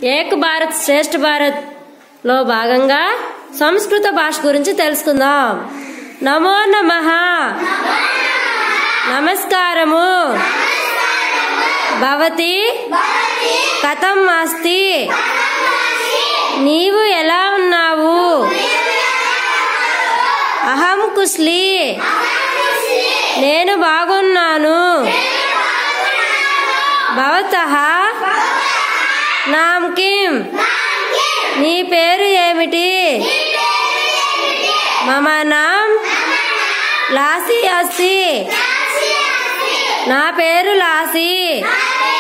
ఏక్ భారత్ శ్రేష్ఠ భారత్ లో భాగంగా సంస్కృత భాష గురించి తెలుసుకుందాం నమో నమ నమస్కారము భవతి కథం అస్తి నీవు ఎలా ఉన్నావు అహం కుస్లీ నేను బాగున్నాను భవత నామ్ కిం నీ పేరు ఏమిటి మమ నామ్ లాసి అస్సి నా పేరు లాసి